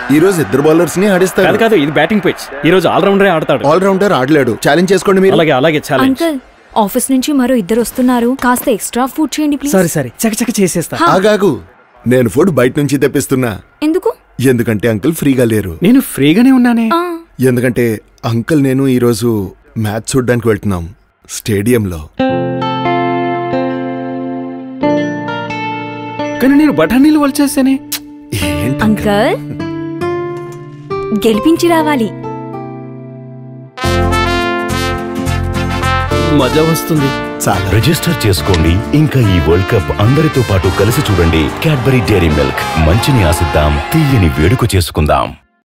ఈ రోజు ఇద్దరు బౌలర్స్ ని కాదు ఆడిస్తారు కాదు ఇది బ్యాటింగ్ పిచ్ ఈ రోజు ఆల్రౌండరే ఆడతాడు ఆల్ రౌండర్ ఆడలేడు ఛాలెంజ్ చేసుకోండి మీరు అలాగే అలాగే ఛాలెంజ్ అంకుల్ ఆఫీస్ నుంచి మరో ఇద్దరు వస్తున్నారు కాస్త ఎక్స్ట్రా ఫుడ్ చేయండి ప్లీజ్ సరే సరే చకచక చేసేస్తా ఆగాగు నేను ఫుడ్ బయట నుంచి తెప్పిస్తున్నా ఎందుకు ఎందుకంటే అంకుల్ ఫ్రీగా లేరు నేను ఫ్రీగానే ఉన్నానే ఆ, ఎందుకంటే అంకుల్ నేను ఈరోజు మ్యాచ్ చూడడానికి వెళ్తున్నాం స్టేడియంలో కానీ నేను బఠానీలు వల్చేసానే ఏంటి అంకుల్ గెలిపించి రావాలి మజా వస్తుంది చాలా రిజిస్టర్ చేసుకోండి ఇంకా ఈ వరల్డ్ కప్ అందరితో పాటు కలిసి చూడండి క్యాడ్బరీ డైరీ మిల్క్ మంచిని ఆసిద్దాం తీయని వేడుక చేసుకుందాం